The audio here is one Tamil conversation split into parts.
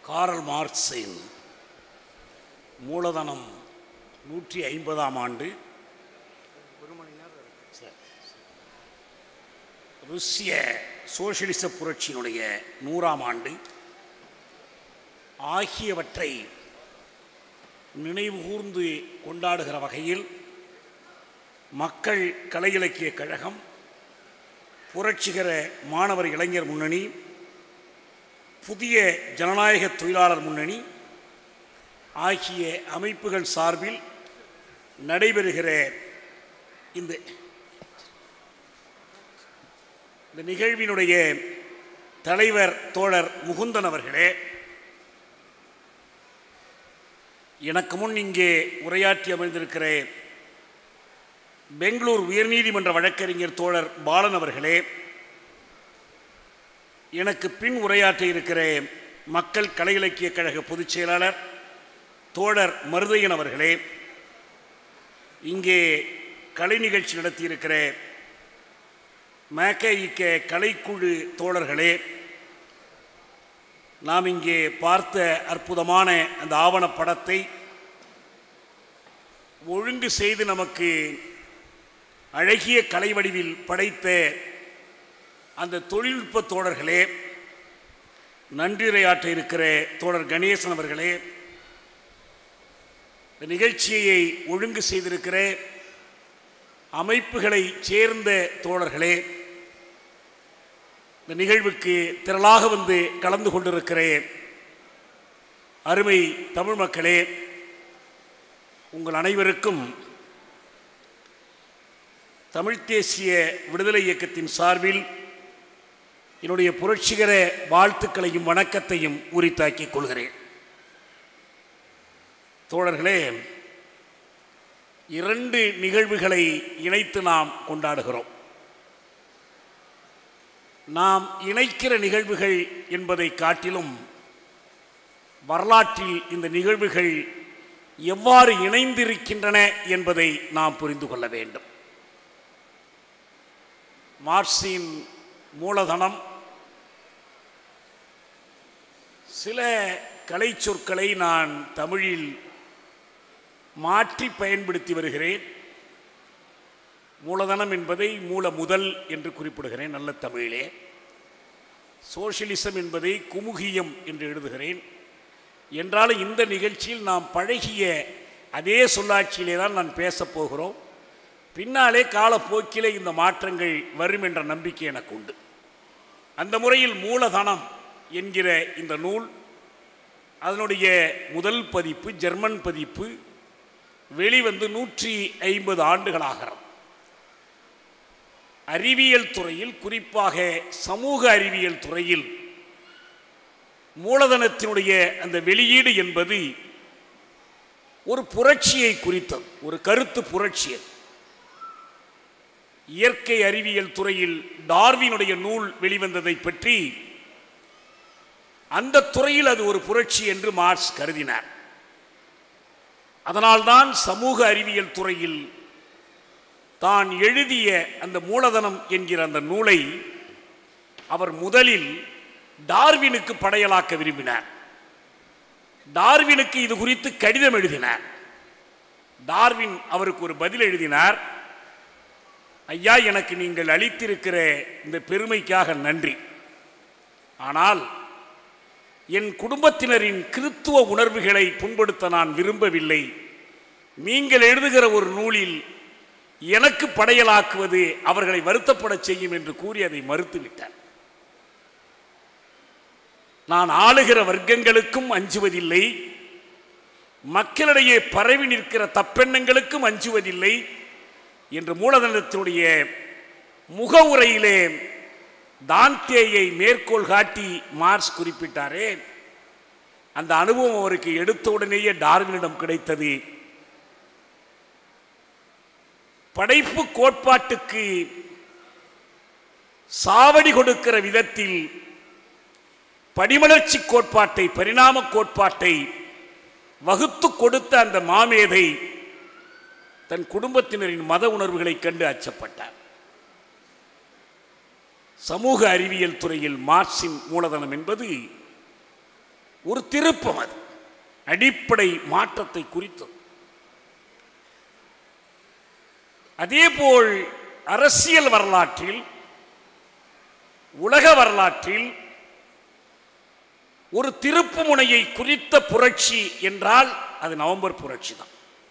காரல் மார்க்ஸின் மூலதனம் நூற்றி ஐம்பதாம் ஆண்டு ருஷ்ய சோசியலிச புரட்சியினுடைய நூறாம் ஆண்டு ஆகியவற்றை நினைவு கூர்ந்து கொண்டாடுகிற வகையில் மக்கள் கலை இலக்கிய கழகம் புரட்சிகர மாணவர் இளைஞர் முன்னணி புதிய ஜனநாயக தொழிலாளர் முன்னணி ஆகிய அமைப்புகள் சார்பில் நடைபெறுகிற இந்த இந்த நிகழ்வினுடைய தலைவர் தோழர் முகுந்தன் அவர்களே எனக்கு முன் இங்கே உரையாற்றி அமர்ந்திருக்கிற பெங்களூர் உயர்நீதிமன்ற வழக்கறிஞர் தோழர் பாலன் அவர்களே எனக்கு பின் உரையாற்ற இருக்கிற மக்கள் கலை இலக்கிய கழக பொதுச் செயலாளர் தோழர் மருதையன் அவர்களே இங்கே கலை நிகழ்ச்சி நடத்தியிருக்கிற மேக்க கலைக்குழு தோழர்களே நாம் இங்கே பார்த்த அற்புதமான அந்த ஆவணப்படத்தை ஒழுங்கு செய்து நமக்கு அழகிய கலை வடிவில் படைத்த அந்த தொழில்நுட்ப தோழர்களே நன்றியுரையாற்ற இருக்கிற தோழர் கணேசன் அவர்களே இந்த நிகழ்ச்சியை ஒழுங்கு செய்திருக்கிற அமைப்புகளை சேர்ந்த தோழர்களே இந்த நிகழ்வுக்கு திரளாக வந்து கலந்து கொண்டிருக்கிற அருமை தமிழ் மக்களே உங்கள் அனைவருக்கும் தமிழ் தேசிய விடுதலை இயக்கத்தின் சார்பில் என்னுடைய புரட்சிகர வாழ்த்துக்களையும் வணக்கத்தையும் உரித்தாக்கிக் கொள்கிறேன் தோழர்களே இரண்டு நிகழ்வுகளை இணைத்து நாம் கொண்டாடுகிறோம் நாம் இணைக்கிற நிகழ்வுகள் என்பதை காட்டிலும் வரலாற்றில் இந்த நிகழ்வுகள் எவ்வாறு இணைந்திருக்கின்றன என்பதை நாம் புரிந்து கொள்ள வேண்டும் மார்க்சின் மூலதனம் சில கலை சொற்களை நான் தமிழில் மாற்றி பயன்படுத்தி வருகிறேன் மூலதனம் என்பதை மூல முதல் என்று குறிப்பிடுகிறேன் நல்ல தமிழிலே சோஷியலிசம் என்பதை குமுகியம் என்று எழுதுகிறேன் என்றாலும் இந்த நிகழ்ச்சியில் நாம் பழகிய அதே சொல்லாட்சியிலே தான் நான் பேசப் போகிறோம் பின்னாலே காலப்போக்கிலே இந்த மாற்றங்கள் வரும் என்ற நம்பிக்கை எனக்கு உண்டு அந்த முறையில் மூலதனம் என்கிற இந்த நூல் அதனுடைய முதல் பதிப்பு ஜெர்மன் பதிப்பு வெளிவந்து நூற்றி ஐம்பது ஆண்டுகளாகிறது அறிவியல் துறையில் குறிப்பாக சமூக அறிவியல் துறையில் மூலதனத்தினுடைய அந்த வெளியீடு என்பது ஒரு புரட்சியை குறித்தது ஒரு கருத்து புரட்சி அது. இயற்கை அறிவியல் துறையில் டார்வினுடைய நூல் வெளிவந்ததை பற்றி அந்த துறையில் அது ஒரு புரட்சி என்று மார்க்ஸ் கருதினார் அதனால்தான் சமூக அறிவியல் துறையில் தான் எழுதிய அந்த மூலதனம் என்கிற அந்த நூலை அவர் முதலில் டார்வினுக்கு படையலாக்க விரும்பினார் டார்வினுக்கு இது குறித்து கடிதம் எழுதினார் டார்வின் அவருக்கு ஒரு பதில் எழுதினார் ஐயா எனக்கு நீங்கள் அளித்திருக்கிற இந்த பெருமைக்காக நன்றி ஆனால் என் குடும்பத்தினரின் கிறித்துவ உணர்வுகளை புண்படுத்த நான் விரும்பவில்லை நீங்கள் எழுதுகிற ஒரு நூலில் எனக்கு படையலாக்குவது அவர்களை வருத்தப்படச் செய்யும் என்று கூறி அதை மறுத்துவிட்டார் நான் ஆளுகிற வர்க்கங்களுக்கும் அஞ்சுவதில்லை மக்களிடையே பரவி நிற்கிற தப்பெண்ணங்களுக்கும் அஞ்சுவதில்லை என்று மூலதனத்தினுடைய முகவுரையிலே தாந்தேயை மேற்கோள் காட்டி மார்க்ஸ் குறிப்பிட்டாரே அந்த அனுபவம் அவருக்கு எடுத்த உடனேயே டார்வினிடம் கிடைத்தது படைப்பு கோட்பாட்டுக்கு சாவடி கொடுக்கிற விதத்தில் படிமலர்ச்சி கோட்பாட்டை பரிணாம கோட்பாட்டை வகுத்து கொடுத்த அந்த மாமேதை தன் குடும்பத்தினரின் மத உணர்வுகளைக் கண்டு அச்சப்பட்டார் சமூக அறிவியல் துறையில் மார்க்சின் மூலதனம் என்பது ஒரு திருப்பம் அது அடிப்படை மாற்றத்தை குறித்தது அதேபோல் அரசியல் வரலாற்றில் உலக வரலாற்றில் ஒரு திருப்பு முனையை குறித்த புரட்சி என்றால் அது நவம்பர் புரட்சி தான்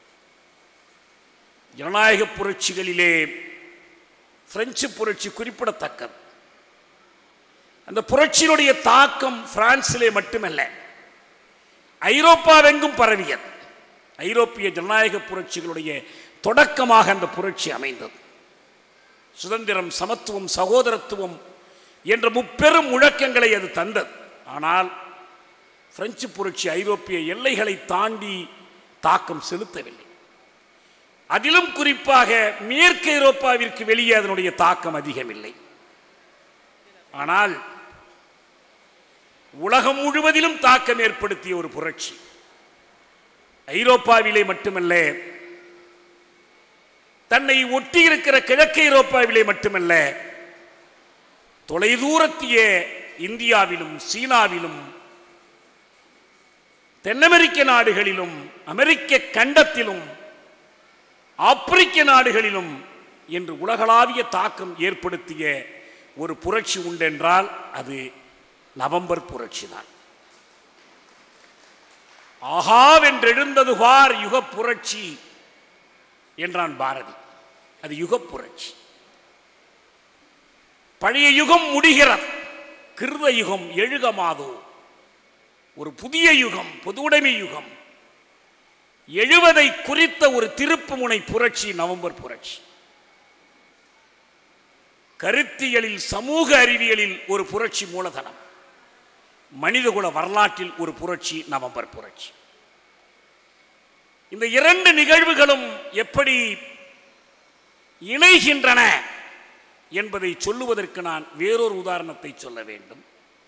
ஜனநாயக புரட்சிகளிலே பிரெஞ்சு புரட்சி குறிப்பிடத்தக்கது அந்த புரட்சியினுடைய தாக்கம் பிரான்சிலே மட்டுமல்ல ஐரோப்பாவெங்கும் பரவியது ஐரோப்பிய ஜனநாயக புரட்சிகளுடைய தொடக்கமாக அந்த புரட்சி அமைந்தது சுதந்திரம் சமத்துவம் சகோதரத்துவம் என்ற முப்பெரும் முழக்கங்களை அது தந்தது ஆனால் பிரெஞ்சு புரட்சி ஐரோப்பிய எல்லைகளை தாண்டி தாக்கம் செலுத்தவில்லை அதிலும் குறிப்பாக மேற்கு ஐரோப்பாவிற்கு வெளியே அதனுடைய தாக்கம் அதிகமில்லை ஆனால் உலகம் முழுவதிலும் தாக்கம் ஏற்படுத்திய ஒரு புரட்சி ஐரோப்பாவிலே மட்டுமல்ல தன்னை ஒட்டி இருக்கிற கிழக்கு ஐரோப்பாவிலே மட்டுமல்ல தொலைதூரத்திய இந்தியாவிலும் சீனாவிலும் தென் அமெரிக்க நாடுகளிலும் அமெரிக்க கண்டத்திலும் ஆப்பிரிக்க நாடுகளிலும் என்று உலகளாவிய தாக்கம் ஏற்படுத்திய ஒரு புரட்சி உண்டென்றால் அது நவம்பர் புரட்சி தான் ஆகாவென்றெழுந்தது பார் யுக புரட்சி என்றான் பாரதி அது யுக புரட்சி பழைய யுகம் முடிகிறது கிருத யுகம் எழுகமாதோ ஒரு புதிய யுகம் பொதுவுடைமை யுகம் எழுவதை குறித்த ஒரு திருப்புமுனை புரட்சி நவம்பர் புரட்சி கருத்தியலில் சமூக அறிவியலில் ஒரு புரட்சி மூலதனம் மனிதகுல வரலாற்றில் ஒரு புரட்சி நவம்பர் புரட்சி இந்த இரண்டு நிகழ்வுகளும் எப்படி இணைகின்றன என்பதை சொல்லுவதற்கு நான் வேறொரு உதாரணத்தை சொல்ல வேண்டும்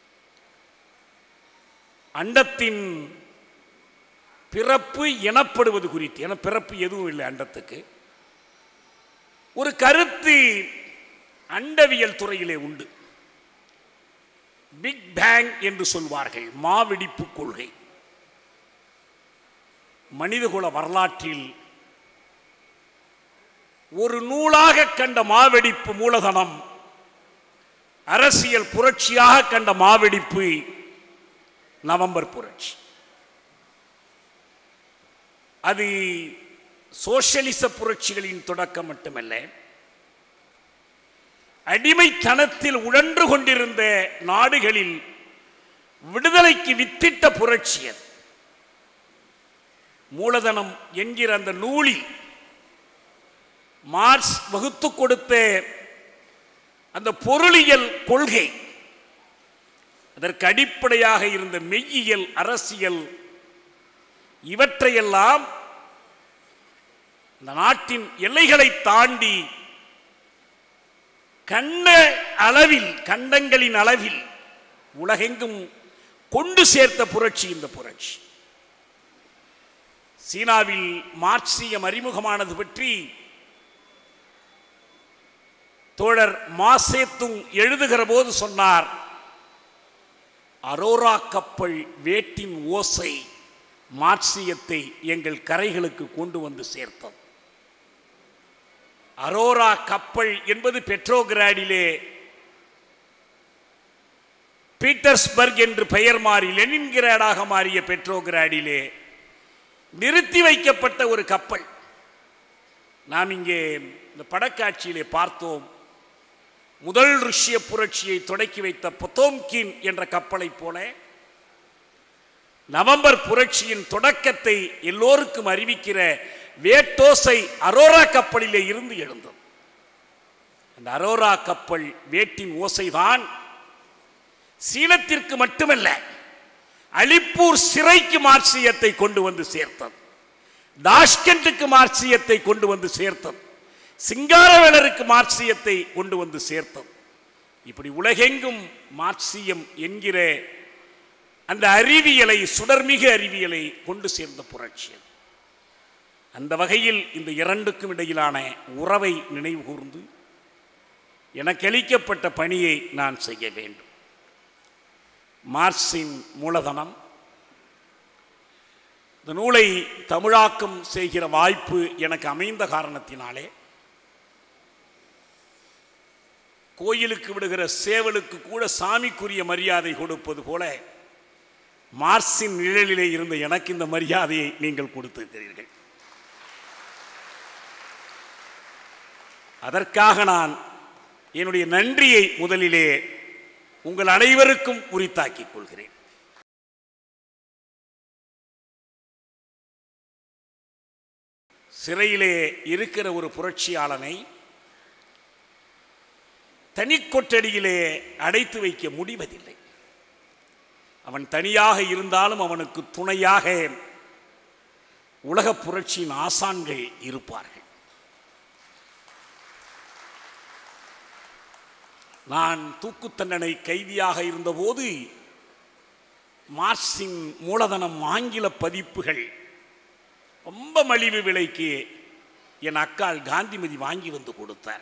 அண்டத்தின் பிறப்பு எனப்படுவது குறித்து என பிறப்பு எதுவும் இல்லை அண்டத்துக்கு ஒரு கருத்து அண்டவியல் துறையிலே உண்டு பிக் பேங் என்று சொல்வார்கள் மாவெடிப்பு கொள்கை மனிதகுல வரலாற்றில் ஒரு நூலாக கண்ட மாவெடிப்பு மூலதனம் அரசியல் புரட்சியாக கண்ட மாவெடிப்பு நவம்பர் புரட்சி அது சோசியலிச புரட்சிகளின் தொடக்கம் மட்டுமல்ல அடிமைத்தனத்தில் உழன்று கொண்டிருந்த நாடுகளில் விடுதலைக்கு வித்திட்ட புரட்சி அது மூலதனம் என்கிற அந்த நூலில் மார்க்ஸ் வகுத்து கொடுத்த அந்த பொருளியல் கொள்கை அதற்கு அடிப்படையாக இருந்த மெய்யியல் அரசியல் இவற்றையெல்லாம் இந்த நாட்டின் எல்லைகளை தாண்டி கண்ட அளவில் கண்டங்களின் அளவில் உலகெங்கும் கொண்டு சேர்த்த புரட்சி இந்த புரட்சி சீனாவில் மார்க்சியம் அறிமுகமானது பற்றி தோழர் மாசேத்துங் எழுதுகிற போது சொன்னார் அரோரா கப்பல் வேட்டின் ஓசை மார்க்சியத்தை எங்கள் கரைகளுக்கு கொண்டு வந்து சேர்த்தது அரோரா கப்பல் என்பது பெட்ரோகிராடிலே பீட்டர்ஸ்பர்க் என்று பெயர் மாறி லெனின்கிராடாக மாறிய பெட்ரோகிராடிலே நிறுத்தி வைக்கப்பட்ட ஒரு கப்பல் நாம் இங்கே இந்த படக்காட்சியிலே பார்த்தோம் முதல் ருஷ்ய புரட்சியை தொடக்கி வைத்த பொத்தோம்கின் என்ற கப்பலைப் போல நவம்பர் புரட்சியின் தொடக்கத்தை எல்லோருக்கும் அறிவிக்கிற வேட்டோசை அரோரா கப்பலிலே இருந்து எழுந்தது அந்த அரோரா கப்பல் வேட்டின் ஓசைதான் சீனத்திற்கு மட்டுமல்ல அலிப்பூர் சிறைக்கு மார்க்சியத்தை கொண்டு வந்து சேர்த்தது தாஷ்கண்டுக்கு மார்க்சியத்தை கொண்டு வந்து சேர்த்தது சிங்காரவேலருக்கு மார்க்சியத்தை கொண்டு வந்து சேர்த்தது இப்படி உலகெங்கும் மார்க்சியம் என்கிற அந்த அறிவியலை சுடர்மிகு அறிவியலை கொண்டு சேர்ந்த புரட்சி அது. அந்த வகையில் இந்த இரண்டுக்கும் இடையிலான உறவை நினைவு கூர்ந்து எனக்கு அளிக்கப்பட்ட பணியை நான் செய்ய வேண்டும் மார்க்சின் மூலதனம் இந்த நூலை தமிழாக்கம் செய்கிற வாய்ப்பு எனக்கு அமைந்த காரணத்தினாலே கோயிலுக்கு விடுகிற சேவலுக்கு கூட சாமிக்குரிய மரியாதை கொடுப்பது போல மார்சின் நிழலிலே இருந்த எனக்கு இந்த மரியாதையை நீங்கள் கொடுத்திருக்கிறீர்கள் அதற்காக நான் என்னுடைய நன்றியை முதலிலே உங்கள் அனைவருக்கும் உரித்தாக்கிக் கொள்கிறேன் சிறையிலே இருக்கிற ஒரு புரட்சியாளனை தனி கொட்டடியிலே அடைத்து வைக்க முடிவதில்லை அவன் தனியாக இருந்தாலும் அவனுக்கு துணையாக உலக புரட்சியின் ஆசான்கள் இருப்பார்கள் நான் தூக்கு தண்டனை கைதியாக இருந்தபோது மார்க்சின் மூலதனம் ஆங்கில பதிப்புகள் ரொம்ப மலிவு விலைக்கு என் அக்காள் காந்திமதி வாங்கி வந்து கொடுத்தார்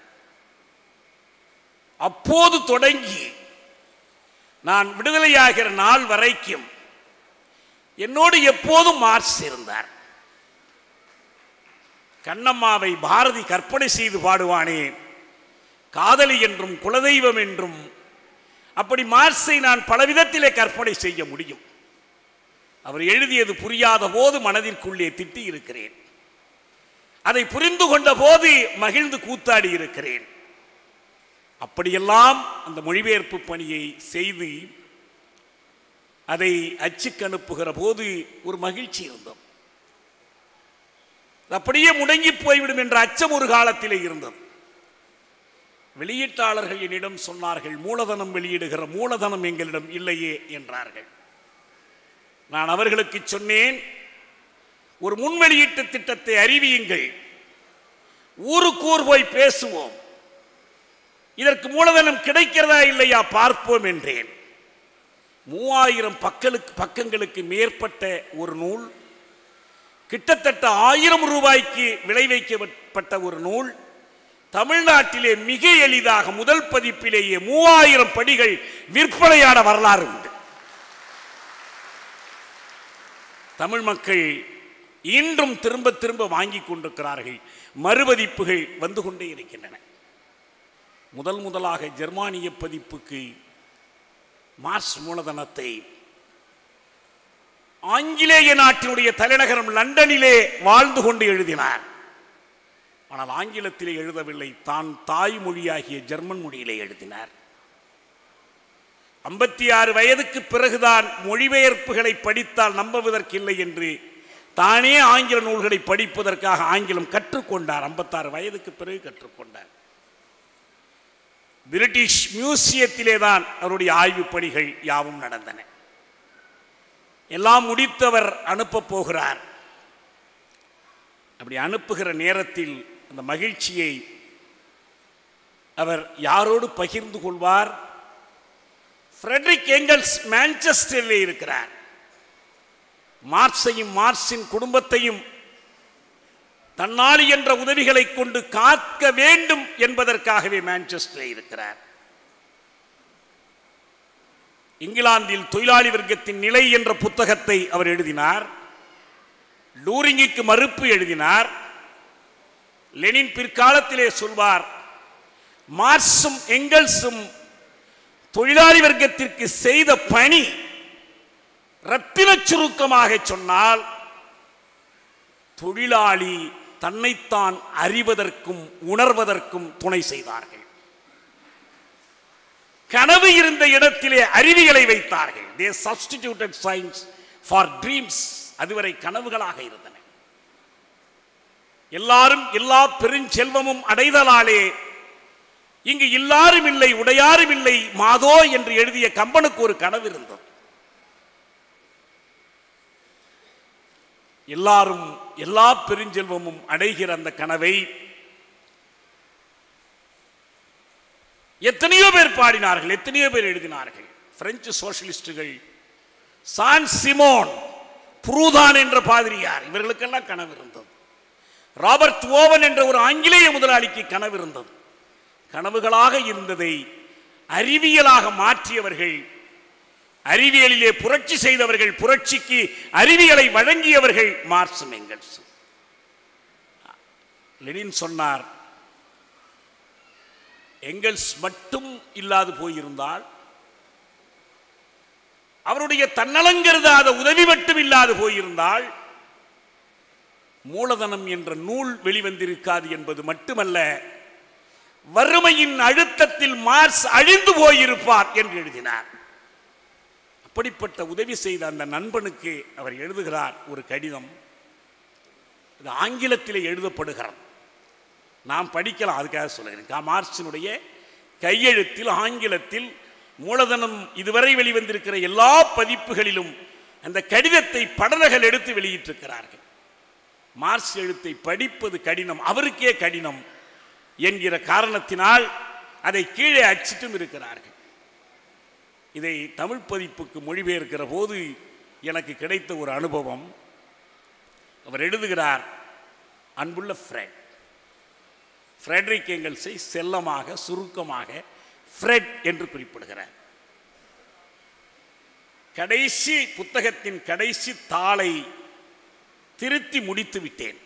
அப்போது தொடங்கி நான் விடுதலையாகிற நாள் வரைக்கும் என்னோடு எப்போதும் மார்க்ஸ் இருந்தார் கண்ணம்மாவை பாரதி கற்பனை செய்து பாடுவானே காதலி என்றும் குலதெய்வம் என்றும் அப்படி மார்க்ஸை நான் பலவிதத்திலே கற்பனை செய்ய முடியும் அவர் எழுதியது புரியாத போது மனதிற்குள்ளே திட்டி இருக்கிறேன் அதை புரிந்து கொண்ட போது மகிழ்ந்து கூத்தாடி இருக்கிறேன் அப்படியெல்லாம் அந்த மொழிபெயர்ப்பு பணியை செய்து அதை அச்சுக்கு அனுப்புகிற போது ஒரு மகிழ்ச்சி இருந்தோம் அது அப்படியே முடங்கி போய்விடும் என்ற அச்சம் ஒரு காலத்திலே இருந்தது வெளியீட்டாளர்கள் என்னிடம் சொன்னார்கள் மூலதனம் வெளியிடுகிற மூலதனம் எங்களிடம் இல்லையே என்றார்கள் நான் அவர்களுக்கு சொன்னேன் ஒரு முன் வெளியீட்டு திட்டத்தை அறிவியுங்கள் ஊருக்கூர் போய் பேசுவோம் இதற்கு மூலதனம் கிடைக்கிறதா இல்லையா பார்ப்போம் என்றேன் மூவாயிரம் பக்கலுக்கு பக்கங்களுக்கு மேற்பட்ட ஒரு நூல் கிட்டத்தட்ட ஆயிரம் ரூபாய்க்கு விளை வைக்கப்பட்ட ஒரு நூல் தமிழ்நாட்டிலே மிக எளிதாக முதல் பதிப்பிலேயே மூவாயிரம் படிகள் விற்பனையான வரலாறு உண்டு தமிழ் மக்கள் இன்றும் திரும்ப திரும்ப வாங்கி கொண்டிருக்கிறார்கள் மறுபதிப்புகள் வந்து கொண்டே இருக்கின்றன முதல் முதலாக ஜெர்மானிய பதிப்புக்கு மார்ஸ் மூலதனத்தை ஆங்கிலேய நாட்டினுடைய தலைநகரம் லண்டனிலே வாழ்ந்து கொண்டு எழுதினார் ஆனால் ஆங்கிலத்திலே எழுதவில்லை தான் தாய்மொழியாகிய ஜெர்மன் மொழியிலே எழுதினார் ஐம்பத்தி ஆறு வயதுக்கு பிறகுதான் மொழிபெயர்ப்புகளை படித்தால் நம்புவதற்கில்லை என்று தானே ஆங்கில நூல்களை படிப்பதற்காக ஆங்கிலம் கற்றுக்கொண்டார் ஐம்பத்தாறு வயதுக்கு பிறகு கற்றுக்கொண்டார் பிரிட்டிஷ் மியூசியத்திலே தான் அவருடைய ஆய்வுப் பணிகள் யாவும் நடந்தன எல்லாம் முடித்தவர் அனுப்பப் போகிறார் அப்படி அனுப்புகிற நேரத்தில் அந்த மகிழ்ச்சியை அவர் யாரோடு பகிர்ந்து கொள்வார் ஃப்ரெட்ரிக் எங்கல்ஸ் மான்செஸ்டரில் இருக்கிறார் மார்க்ஸையும் மார்க்சின் குடும்பத்தையும் தன்னாளி என்ற உதவிகளை கொண்டு காக்க வேண்டும் என்பதற்காகவே மான்செஸ்டரில் இருக்கிறார் இங்கிலாந்தில் தொழிலாளி வர்க்கத்தின் நிலை என்ற புத்தகத்தை அவர் எழுதினார் டூரிங்குக்கு மறுப்பு எழுதினார் லெனின் பிற்காலத்திலே சொல்வார் மார்க்சும் எங்கல்ஸும் தொழிலாளி வர்க்கத்திற்கு செய்த பணி ரத்தின சுருக்கமாக சொன்னால் தொழிலாளி தன்னைத்தான் அறிவதற்கும் உணர்வதற்கும் துணை செய்தார்கள் கனவு இருந்த இடத்திலே அறிவியலை வைத்தார்கள் they substituted science for dreams அதுவரை கனவுகளாக இருந்தன எல்லாரும் எல்லா பெருஞ்செல்வமும் அடைதலாலே இங்கு எல்லாரும் இல்லை உடையாரும் இல்லை மாதோ என்று எழுதிய கம்பனுக்கு ஒரு கனவு இருந்தது எல்லாரும் எல்லா பெருஞ்செல்வமும் அடைகிற அந்த கனவை எத்தனையோ பேர் பாடினார்கள் எத்தனையோ பேர் எழுதினார்கள் பிரெஞ்சு சோசியலிஸ்டுகள் சான் சிமோன் புரூதான் என்ற பாதிரியார் இவர்களுக்கெல்லாம் கனவு இருந்தது ராபர்ட் ஓவன் என்ற ஒரு ஆங்கிலேய முதலாளிக்கு கனவு இருந்தது கனவுகளாக இருந்ததை அறிவியலாக மாற்றியவர்கள் அறிவியலிலே புரட்சி செய்தவர்கள் புரட்சிக்கு அறிவியலை வழங்கியவர்கள் மார்க்சும் எங்கெல்ஸும் லெனின் சொன்னார் எங்கெல்ஸ் மட்டும் இல்லாது போயிருந்தால் அவருடைய தன்னலங்கருதாத உதவி மட்டும் இல்லாது போயிருந்தால் மூலதனம் என்ற நூல் வெளிவந்திருக்காது என்பது மட்டுமல்ல வறுமையின் அழுத்தத்தில் மார்ஸ் அழிந்து போயிருப்பார் என்று எழுதினார் அப்படிப்பட்ட உதவி செய்த அந்த நண்பனுக்கு அவர் எழுதுகிறார் ஒரு கடிதம் இது ஆங்கிலத்திலே எழுதப்படுகிறது நாம் படிக்கலாம் அதுக்காக சொல்லுகிறேன் கா மார்க்சினுடைய கையெழுத்தில் ஆங்கிலத்தில் மூலதனம் இதுவரை வெளிவந்திருக்கிற எல்லா பதிப்புகளிலும் அந்த கடிதத்தை படலகள் எடுத்து வெளியிட்டிருக்கிறார்கள் மார்க்ஸ் எழுத்தை படிப்பது கடினம் அவருக்கே கடினம் என்கிற காரணத்தினால் அதை கீழே அச்சிட்டும் இருக்கிறார்கள் இதை தமிழ் பதிப்புக்கு மொழிபெயர்க்கிற போது எனக்கு கிடைத்த ஒரு அனுபவம் அவர் எழுதுகிறார் அன்புள்ள ஃப்ரெட் ஃப்ரெட்ரிக் எங்கல்ஸை செல்லமாக சுருக்கமாக ஃப்ரெட் என்று குறிப்பிடுகிறார் கடைசி புத்தகத்தின் கடைசி தாளை திருத்தி முடித்து விட்டேன்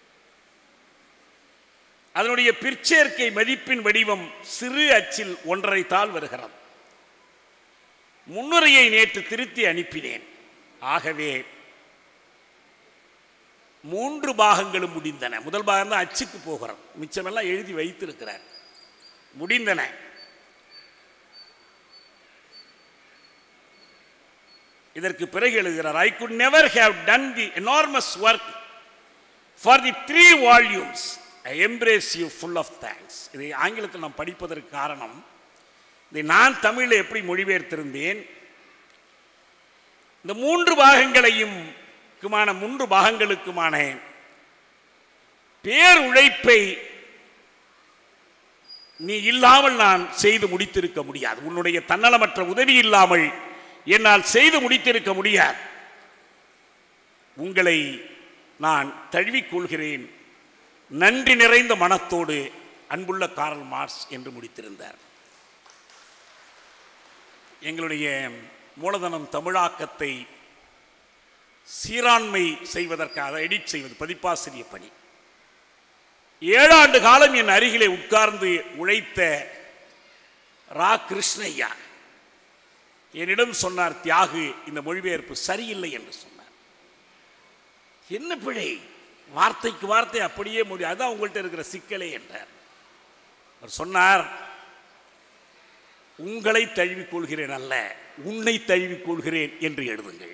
அதனுடைய பிற்சேர்க்கை மதிப்பின் வடிவம் சிறு அச்சில் ஒன்றரை தாள் வருகிறது முன்னுரையை நேற்று திருத்தி அனுப்பினேன் ஆகவே மூன்று பாகங்களும் முடிந்தன முதல் பாகம் தான் அச்சுக்கு போகிறோம் மிச்சமெல்லாம் எழுதி வைத்திருக்கிறார் முடிந்தன இதற்கு பிறகு எழுதுகிறார் I could never have done the enormous work for the three volumes I embrace you full of thanks இதை ஆங்கிலத்தில் நாம் படிப்பதற்கு காரணம் இதை நான் தமிழில் எப்படி மொழிபெயர்த்திருந்தேன் இந்த மூன்று பாகங்களையும் க்குமான மூன்று பாகங்களுக்குமான பேர் உழைப்பை நீ இல்லாமல் நான் செய்து முடித்திருக்க முடியாது உன்னுடைய தன்னலமற்ற உதவி இல்லாமல் என்னால் செய்து முடித்திருக்க முடியாது உங்களை நான் தழுவிக் கொள்கிறேன் நன்றி நிறைந்த மனத்தோடு அன்புள்ள காரல் மார்ஸ் என்று முடித்திருந்தார் எங்களுடைய மூலதனம் தமிழாக்கத்தை சீராண்மை செய்வதற்காக எடிட் செய்வது பதிப்பாசிரிய பணி ஏழாண்டு காலம் என் அருகிலே உட்கார்ந்து உழைத்த ரா கிருஷ்ணய்யா என்னிடம் சொன்னார் தியாகு இந்த மொழிபெயர்ப்பு சரியில்லை என்று சொன்னார் என்ன பிழை வார்த்தைக்கு வார்த்தை அப்படியே மொழி அதான் உங்கள்கிட்ட இருக்கிற சிக்கலே என்றார் அவர் சொன்னார் உங்களை தழுவிக் கொள்கிறேன் அல்ல உன்னை தழுவிக் கொள்கிறேன் என்று எழுதுங்கள்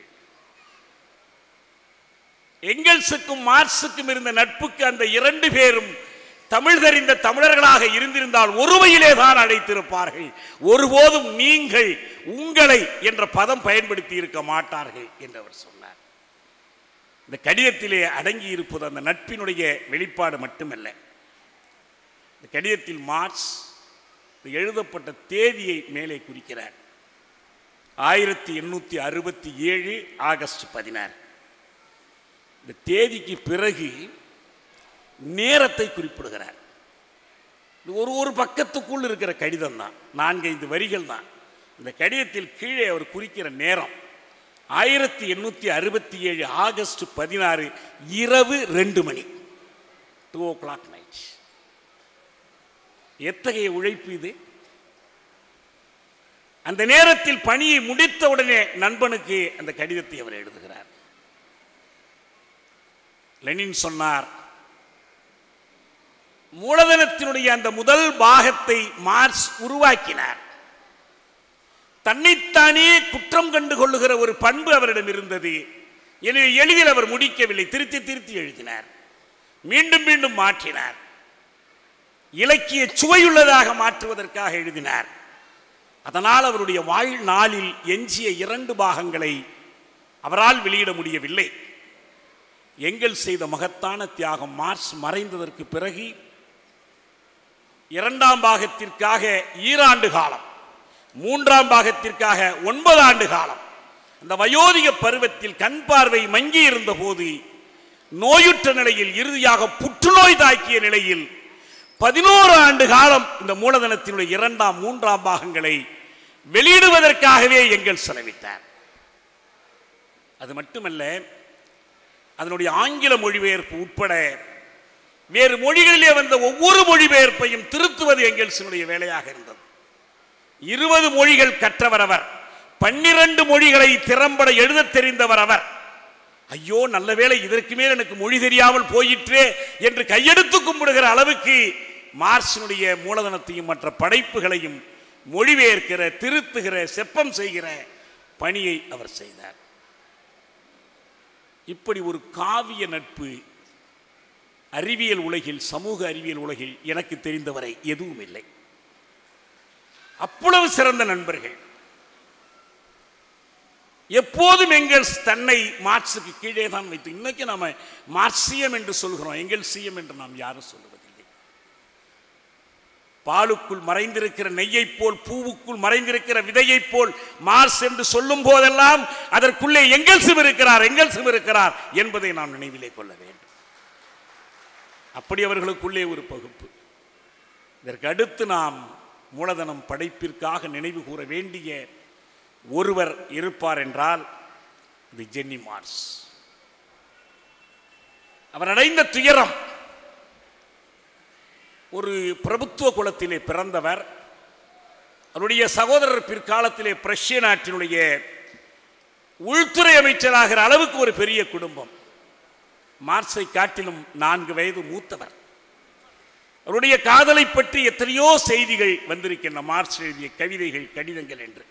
எங்கெல்ஸுக்கும் மார்க்சுக்கும் இருந்த நட்புக்கு அந்த இரண்டு பேரும் தமிழ் தெரிந்த தமிழர்களாக இருந்திருந்தால் ஒருமையிலே தான் அழைத்திருப்பார்கள் ஒருபோதும் நீங்கள் உங்களை என்ற பதம் பயன்படுத்தி இருக்க மாட்டார்கள் என்று அவர் சொன்னார் இந்த கடிதத்திலே அடங்கி இருப்பது அந்த நட்பினுடைய வெளிப்பாடு மட்டுமல்ல இந்த கடிதத்தில் மார்ச் எழுதப்பட்ட தேதியை மேலே குறிக்கிறார் ஆயிரத்தி எண்ணூற்றி அறுபத்தி ஏழு ஆகஸ்ட் பதினாறு இந்த தேதிக்கு பிறகு நேரத்தை குறிப்பிடுகிறார் இது ஒரு ஒரு பக்கத்துக்குள் இருக்கிற கடிதம் தான் நான்கைந்து வரிகள் தான் இந்த கடிதத்தில் கீழே அவர் குறிக்கிற நேரம் ஆயிரத்தி எண்ணூற்றி அறுபத்தி ஏழு ஆகஸ்ட் பதினாறு இரவு ரெண்டு மணி டூ ஓ கிளாக் நைட் எத்தகைய உழைப்பு இது அந்த நேரத்தில் பணியை முடித்த உடனே நண்பனுக்கு அந்த கடிதத்தை அவர் எழுதுகிறார் லெனின் சொன்னார் மூலதனத்தினுடைய அந்த முதல் பாகத்தை மார்க்ஸ் உருவாக்கினார் தன்னைத்தானே குற்றம் கண்டு கொள்ளுகிற ஒரு பண்பு அவரிடம் இருந்தது எனவே எளிதில் அவர் முடிக்கவில்லை திருத்தி திருத்தி எழுதினார் மீண்டும் மீண்டும் மாற்றினார் இலக்கிய சுவையுள்ளதாக மாற்றுவதற்காக எழுதினார் அதனால் அவருடைய வாழ்நாளில் எஞ்சிய இரண்டு பாகங்களை அவரால் வெளியிட முடியவில்லை எங்கள் செய்த மகத்தான தியாகம் மார்ச் மறைந்ததற்கு பிறகு இரண்டாம் பாகத்திற்காக ஈராண்டு காலம் மூன்றாம் பாகத்திற்காக ஒன்பது ஆண்டு காலம் அந்த வயோதிக பருவத்தில் கண் பார்வை மங்கி இருந்த போது நோயுற்ற நிலையில் இறுதியாக புற்றுநோய் தாக்கிய நிலையில் பதினோரு ஆண்டு காலம் இந்த மூலதனத்தினுடைய இரண்டாம் மூன்றாம் பாகங்களை வெளியிடுவதற்காகவே எங்கள் செலவிட்டார் அது மட்டுமல்ல அதனுடைய ஆங்கில மொழிபெயர்ப்பு உட்பட வேறு மொழிகளிலே வந்த ஒவ்வொரு மொழிபெயர்ப்பையும் திருத்துவது எங்கெல்ஸினுடைய வேலையாக இருந்தது இருபது மொழிகள் கற்றவர் அவர் பன்னிரண்டு மொழிகளை திறம்பட எழுதத் தெரிந்தவர் அவர் ஐயோ நல்ல வேளை இதற்கு மேல் எனக்கு மொழி தெரியாமல் போயிற்றே என்று கையெடுத்து கும்பிடுகிற அளவுக்கு மார்க்சினுடைய மூலதனத்தையும் மற்ற படைப்புகளையும் மொழிபெயர்க்கிற திருத்துகிற செப்பம் செய்கிற பணியை அவர் செய்தார் இப்படி ஒரு காவிய நட்பு அறிவியல் உலகில் சமூக அறிவியல் உலகில் எனக்கு தெரிந்தவரை எதுவும் இல்லை அவ்வளவு சிறந்த நண்பர்கள் எப்போதும் எங்கெல்ஸ் தன்னை மார்க்ஸுக்கு கீழே தான் வைத்து இன்னைக்கு நாம மார்க்சியம் என்று சொல்கிறோம் எங்கெல்சியம் என்று நாம் யாரும் சொல்லுவதில்லை பாலுக்குள் மறைந்திருக்கிற நெய்யைப் போல் பூவுக்குள் மறைந்திருக்கிற விதையைப் போல் மார்ஸ் என்று சொல்லும் போதெல்லாம் அதற்குள்ளே எங்கெல்சும் இருக்கிறார் எங்கெல்சும் இருக்கிறார் என்பதை நாம் நினைவிலே கொள்ள வேண்டும் அப்படி அவர்களுக்குள்ளே ஒரு பகுப்பு இதற்கு அடுத்து நாம் மூலதனம் படைப்பிற்காக நினைவு கூற வேண்டிய ஒருவர் இருப்பார் என்றால் இது ஜென்னி மார்ஸ் அவர் அடைந்த துயரம் ஒரு பிரபுத்துவ குலத்திலே பிறந்தவர் அவருடைய சகோதரர் பிற்காலத்திலே பிரஷ்ய நாட்டினுடைய உள்துறை அமைச்சராகிற அளவுக்கு ஒரு பெரிய குடும்பம் மார்க்ஸை காட்டிலும் நான்கு வயது மூத்தவர் அவருடைய காதலை பற்றி எத்தனையோ செய்திகள் வந்திருக்கின்றன மார்க்ஸ் எழுதிய கவிதைகள் கடிதங்கள் என்று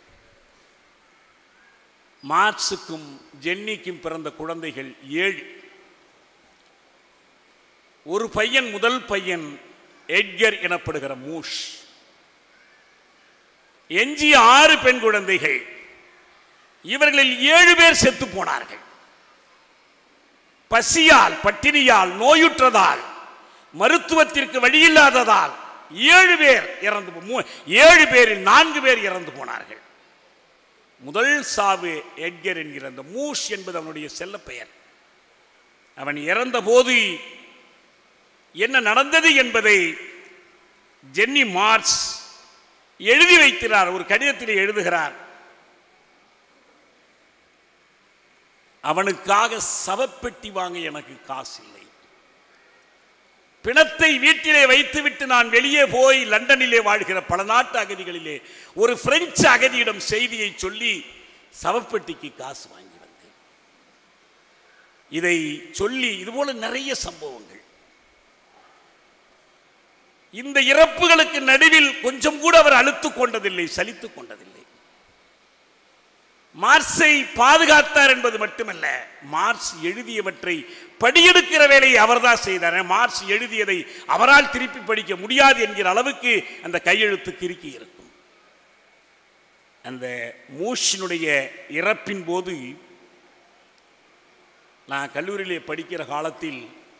மார்க்ஸுக்கும் ஜென்னிக்கும் பிறந்த குழந்தைகள் ஏழு ஒரு பையன் முதல் பையன் எட்கர் எனப்படுகிற மூஷ் எஞ்சிய ஆறு பெண் குழந்தைகள் இவர்களில் ஏழு பேர் செத்து போனார்கள் பசியால் பட்டினியால் நோயுற்றதால் மருத்துவத்திற்கு வழியில்லாததால் ஏழு பேர் இறந்து போ- மூ- ஏழு பேரில் நான்கு பேர் இறந்து போனார்கள் முதல் சாவு எட்கர் என்கிற அந்த மூஷ் என்பது அவனுடைய செல்ல பெயர் அவன் இறந்த போது என்ன நடந்தது என்பதை ஜென்னி மார்க்ஸ் எழுதி வைக்கிறார் ஒரு கடிதத்தில் எழுதுகிறார் அவனுக்காக சவப்பெட்டி வாங்க எனக்கு காசு இல்லை பிணத்தை வீட்டிலே வைத்துவிட்டு நான் வெளியே போய் லண்டனிலே வாழ்கிற பல நாட்டு அகதிகளிலே ஒரு பிரெஞ்சு அகதியிடம் செய்தியை சொல்லி சவப்பெட்டிக்கு காசு வாங்கி வந்தேன் இதை சொல்லி இதுபோல நிறைய சம்பவங்கள் இந்த இறப்புகளுக்கு நடுவில் கொஞ்சம் கூட அவர் அழுத்துக் கொண்டதில்லை சலித்துக் கொண்டதில்லை மார்க்ஸை பாதுகாத்தார் என்பது மட்டுமல்ல மார்க்ஸ் எழுதியவற்றை படியெடுக்கிற வேலையை அவர்தான் செய்தார் மார்க்ஸ் எழுதியதை அவரால் திருப்பி படிக்க முடியாது என்கிற அளவுக்கு அந்த கையெழுத்து கிறுக்கி இருக்கும் அந்த மூஷினுடைய இறப்பின் போது நான் கல்லூரியிலே படிக்கிற காலத்தில்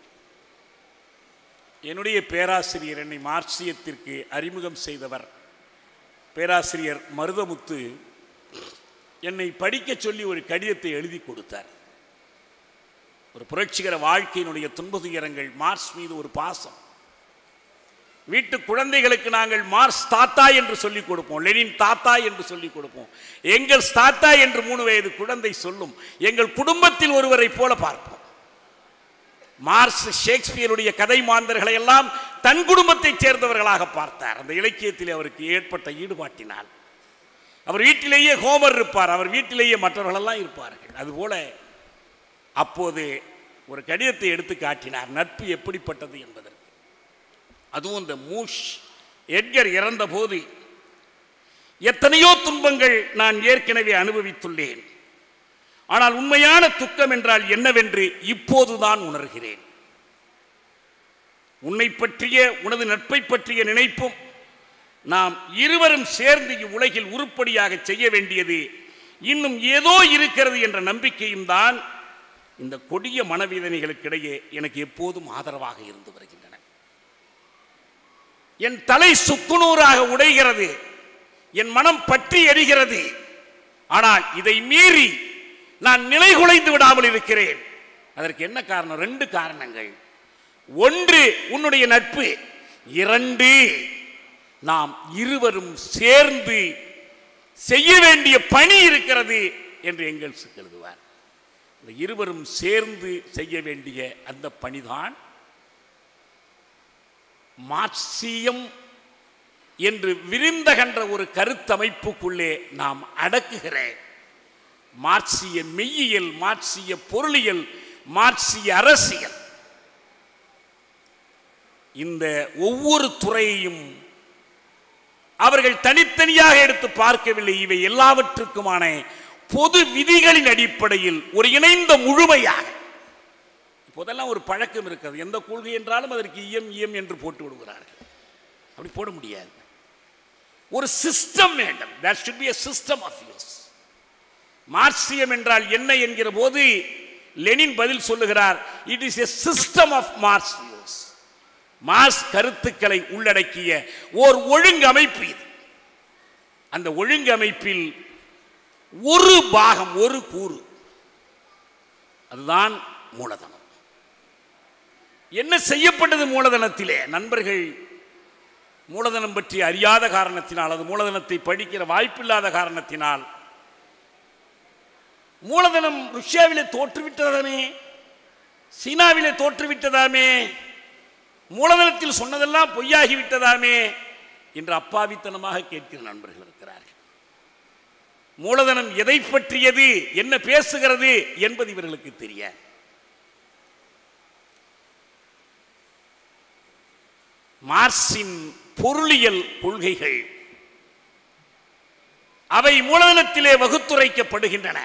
என்னுடைய பேராசிரியர் என்னை மார்க்சியத்திற்கு அறிமுகம் செய்தவர் பேராசிரியர் மருதமுத்து என்னை படிக்க சொல்லி ஒரு கடிதத்தை எழுதி கொடுத்தார் ஒரு புரட்சிகர வாழ்க்கையினுடைய துன்பதுயரங்கள் மார்க்ஸ் மீது ஒரு பாசம் வீட்டு குழந்தைகளுக்கு நாங்கள் மார்க்ஸ் தாத்தா என்று சொல்லிக் கொடுப்போம் லெனின் தாத்தா என்று சொல்லிக் கொடுப்போம் எங்கள் தாத்தா என்று மூணு வயது குழந்தை சொல்லும் எங்கள் குடும்பத்தில் ஒருவரை போல பார்ப்போம் மார்க்ஸ் ஷேக்ஸ்பியருடைய கதை மாந்தர்களை எல்லாம் தன் குடும்பத்தைச் சேர்ந்தவர்களாக பார்த்தார் அந்த இலக்கியத்தில் அவருக்கு ஏற்பட்ட ஈடுபாட்டினால் அவர் வீட்டிலேயே ஹோமர் இருப்பார் அவர் வீட்டிலேயே மற்றவர்களெல்லாம் இருப்பார்கள் அதுபோல அப்போது ஒரு கடிதத்தை எடுத்து காட்டினார் நட்பு எப்படிப்பட்டது என்பதற்கு அதுவும் இந்த மூஷ் எட்கர் இறந்த போது எத்தனையோ துன்பங்கள் நான் ஏற்கனவே அனுபவித்துள்ளேன் ஆனால் உண்மையான துக்கம் என்றால் என்னவென்று இப்போதுதான் உணர்கிறேன் உன்னை பற்றிய உனது நட்பை பற்றிய நினைப்பும் நாம் இருவரும் சேர்ந்து இவ்வுலகில் உருப்படியாக செய்ய வேண்டியது இன்னும் ஏதோ இருக்கிறது என்ற நம்பிக்கையும் தான் இந்த கொடிய மனவேதனைகளுக்கிடையே எனக்கு எப்போதும் ஆதரவாக இருந்து வருகின்றன என் தலை சுக்குநூறாக உடைகிறது என் மனம் பற்றி எரிகிறது ஆனால் இதை மீறி நான் நிலை குலைந்து விடாமல் இருக்கிறேன் அதற்கு என்ன காரணம் ரெண்டு காரணங்கள் ஒன்று உன்னுடைய நட்பு இரண்டு நாம் இருவரும் சேர்ந்து செய்ய வேண்டிய பணி இருக்கிறது என்று எங்கெல்ஸ் எழுதுவார் இந்த இருவரும் சேர்ந்து செய்ய வேண்டிய அந்த பணிதான் மார்க்சியம் என்று விரிந்தகன்ற ஒரு கருத்தமைப்புக்குள்ளே நாம் அடக்குகிற மார்க்சிய மெய்யியல் மார்க்சிய பொருளியல் மார்க்சிய அரசியல் இந்த ஒவ்வொரு துறையையும் அவர்கள் தனித்தனியாக எடுத்து பார்க்கவில்லை இவை எல்லாவற்றுக்குமான பொது விதிகளின் அடிப்படையில் ஒரு இணைந்த முழுமையாக இப்போதெல்லாம் ஒரு பழக்கம் இருக்கிறது எந்த கொள்கை என்றாலும் அதற்கு இயம் இயம் என்று போட்டு விடுகிறார்கள் அப்படி போட முடியாது ஒரு சிஸ்டம் வேண்டும் that should be a system of use மார்க்சியம் என்றால் என்ன என்கிற போது லெனின் பதில் சொல்லுகிறார் it is a system of Marx use Marx கருத்துக்களை உள்ளடக்கிய ஓர் ஒழுங்கமைப்பு இது அந்த ஒழுங்கமைப்பில் ஒரு பாகம் ஒரு கூறு அதுதான் மூலதனம் என்ன செய்யப்பட்டது மூலதனத்திலே நண்பர்கள் மூலதனம் பற்றி அறியாத காரணத்தினால் அது மூலதனத்தை படிக்கிற வாய்ப்பில்லாத காரணத்தினால் மூலதனம் ருஷ்யாவிலே தோற்றுவிட்டதாமே சீனாவிலே தோற்றுவிட்டதாமே மூலதனத்தில் சொன்னதெல்லாம் பொய்யாகி விட்டதாமே என்று அப்பாவித்தனமாக கேட்கிற நண்பர்கள் இருக்கிறார்கள் மூலதனம் எதை பற்றியது என்ன பேசுகிறது என்பது இவர்களுக்கு தெரியாது மார்க்சின் பொருளியல் கொள்கைகள் அவை மூலதனத்திலே வகுத்துரைக்கப்படுகின்றன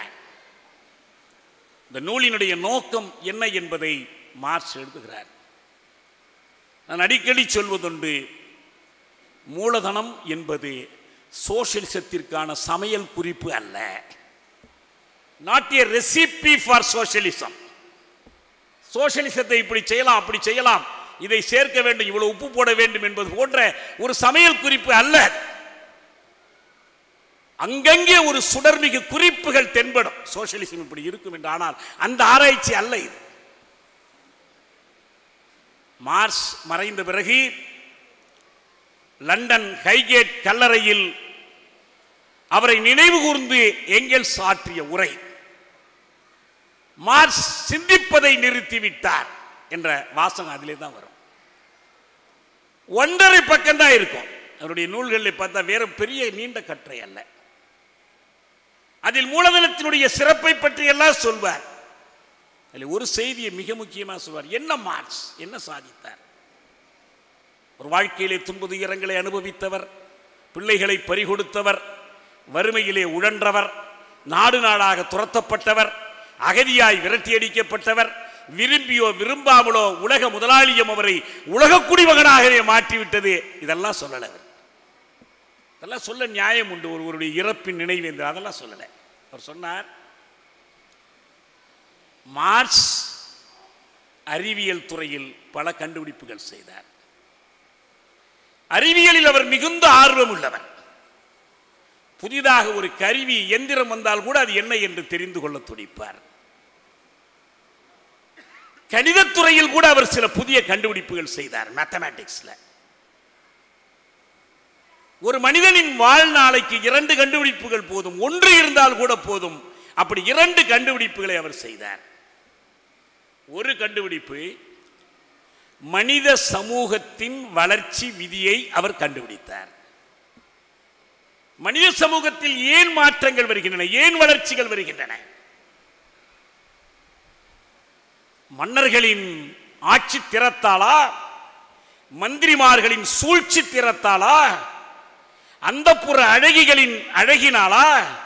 இந்த நூலினுடைய நோக்கம் என்ன என்பதை மார்க்ஸ் எழுதுகிறார் நான் அடிக்கடி சொல்வதுண்டு மூலதனம் என்பது சோசியலிசத்திற்கான சமையல் குறிப்பு அல்ல not a recipe for socialism சோசியலிசத்தை இப்படி செய்யலாம் அப்படி செய்யலாம் இதை சேர்க்க வேண்டும் இவ்வளவு உப்பு போட வேண்டும் என்பது போன்ற ஒரு சமையல் குறிப்பு அல்ல அங்கங்கே ஒரு சுடர்மிகு குறிப்புகள் தென்படும் சோசியலிசம் இப்படி இருக்கும் என்று ஆனால் அந்த ஆராய்ச்சி அல்ல இது மார்ஸ் மறைந்த பிறகு லண்டன் ஹைகேட் கல்லறையில் அவரை நினைவு கூர்ந்து எங்கெல்ஸ் ஆற்றிய உரை மார்ஸ் சிந்திப்பதை நிறுத்திவிட்டார் என்ற வாசகம் அதிலே தான் வரும் ஒன்றரை பக்கம் தான் இருக்கும் அவருடைய நூல்களில் பார்த்தா வேற பெரிய நீண்ட கட்டுரை அல்ல அதில் மூலதனத்தினுடைய சிறப்பை பற்றி எல்லாம் சொல்வார் அதில் ஒரு செய்தியை மிக முக்கியமாக சொல்வார் என்ன மார்க்ஸ் என்ன சாதித்தார் ஒரு வாழ்க்கையிலே துன்ப துயரங்களை அனுபவித்தவர் பிள்ளைகளை பறிகொடுத்தவர் வறுமையிலே உழன்றவர் நாடு நாடாக துரத்தப்பட்டவர் அகதியாய் விரட்டியடிக்கப்பட்டவர் விரும்பியோ விரும்பாமலோ உலக முதலாளியம் அவரை உலக குடிமகனாகவே மாற்றிவிட்டது இதெல்லாம் சொல்லலை அவர் அதெல்லாம் சொல்ல நியாயம் உண்டு ஒருவருடைய இறப்பின் நினைவேந்து அதெல்லாம் சொல்லலை அவர் சொன்னார் மார்க்ஸ் அறிவியல் துறையில் பல கண்டுபிடிப்புகள் செய்தார் அறிவியலில் அவர் மிகுந்த ஆர்வம் உள்ளவர் புதிதாக ஒரு கருவி எந்திரம் வந்தால் கூட அது என்ன என்று தெரிந்து கொள்ள துடிப்பார் கணிதத்துறையில் கூட அவர் சில புதிய கண்டுபிடிப்புகள் செய்தார் மேத்தமேட்டிக்ஸ்ல ஒரு மனிதனின் வாழ்நாளைக்கு இரண்டு கண்டுபிடிப்புகள் போதும் ஒன்று இருந்தால் கூட போதும் அப்படி இரண்டு கண்டுபிடிப்புகளை அவர் செய்தார் ஒரு கண்டுபிடிப்பு மனித சமூகத்தின் வளர்ச்சி விதியை அவர் கண்டுபிடித்தார் மனித சமூகத்தில் ஏன் மாற்றங்கள் வருகின்றன ஏன் வளர்ச்சிகள் வருகின்றன மன்னர்களின் ஆட்சி திறத்தாளா மந்திரிமார்களின் சூழ்ச்சி திறத்தாளா அந்த புற அழகிகளின் அழகினாளா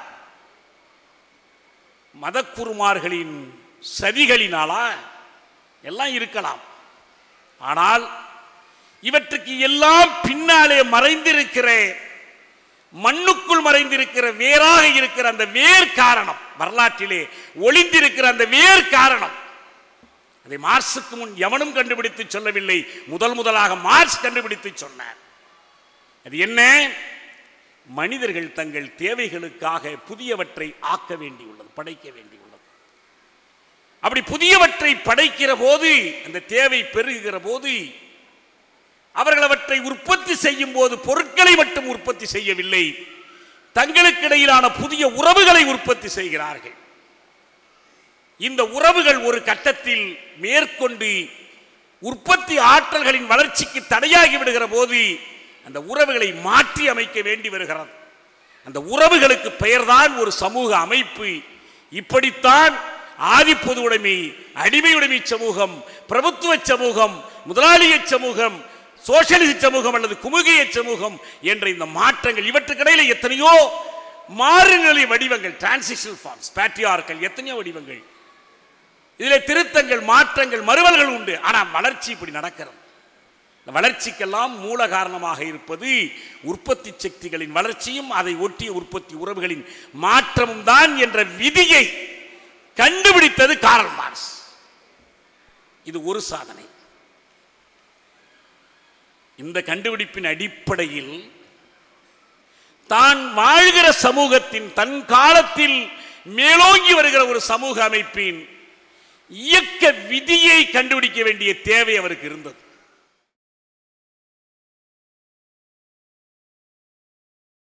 மதக்குருமார்களின் சதிகளினாலா எல்லாம் இருக்கலாம் ஆனால் இவற்றுக்கு எல்லாம் பின்னாலே மறைந்திருக்கிற மண்ணுக்குள் மறைந்திருக்கிற வேறாக இருக்கிற அந்த வேர் காரணம் வரலாற்றிலே ஒளிந்திருக்கிற அந்த வேர் காரணம் அதை மார்க்சுக்கு முன் எவனும் கண்டுபிடித்து சொல்லவில்லை முதல் முதலாக மார்க்ஸ் கண்டுபிடித்து சொன்னார் அது என்ன மனிதர்கள் தங்கள் தேவைகளுக்காக புதியவற்றை ஆக்க வேண்டியுள்ளது படைக்க வேண்டியுள்ளது அப்படி புதியவற்றை படைக்கிற போது அந்த தேவை பெருகுகிற போது அவர்கள் அவற்றை உற்பத்தி செய்யும் போது பொருட்களை மட்டும் உற்பத்தி செய்யவில்லை தங்களுக்கு இடையிலான புதிய உறவுகளை உற்பத்தி செய்கிறார்கள் இந்த உறவுகள் ஒரு கட்டத்தில் மேற்கொண்டு உற்பத்தி ஆற்றல்களின் வளர்ச்சிக்கு தடையாகி விடுகிற போது அந்த உறவுகளை மாற்றி அமைக்க வேண்டி வருகிறது அந்த உறவுகளுக்கு பெயர்தான் ஒரு சமூக அமைப்பு இப்படித்தான் ஆதி பொது உடைமை அடிமை உடைமை சமூகம் பிரபுத்துவ சமூகம் முதலாளிய சமூகம் சோசியலிச சமூகம் அல்லது குமுகிய சமூகம் என்ற இந்த மாற்றங்கள் இவற்றுக்கிடையில் எத்தனையோ மாறுநிலை வடிவங்கள் டிரான்சிஷனல் ஃபார்ம்ஸ் பேட்ரியார்கள் எத்தனையோ வடிவங்கள் இதில் திருத்தங்கள் மாற்றங்கள் மறுவல்கள் உண்டு ஆனால் வளர்ச்சி இப்படி நடக்கிறது இந்த வளர்ச்சிக்கெல்லாம் மூல காரணமாக இருப்பது உற்பத்தி சக்திகளின் வளர்ச்சியும் அதை ஒட்டிய உற்பத்தி உறவுகளின் மாற்றமும் தான் என்ற விதியை கண்டுபிடித்தது காரல் மார்க்ஸ் இது ஒரு சாதனை இந்த கண்டுபிடிப்பின் அடிப்படையில் தான் வாழ்கிற சமூகத்தின் தன் காலத்தில் மேலோங்கி வருகிற ஒரு சமூக அமைப்பின் இயக்க விதியை கண்டுபிடிக்க வேண்டிய தேவை அவருக்கு இருந்தது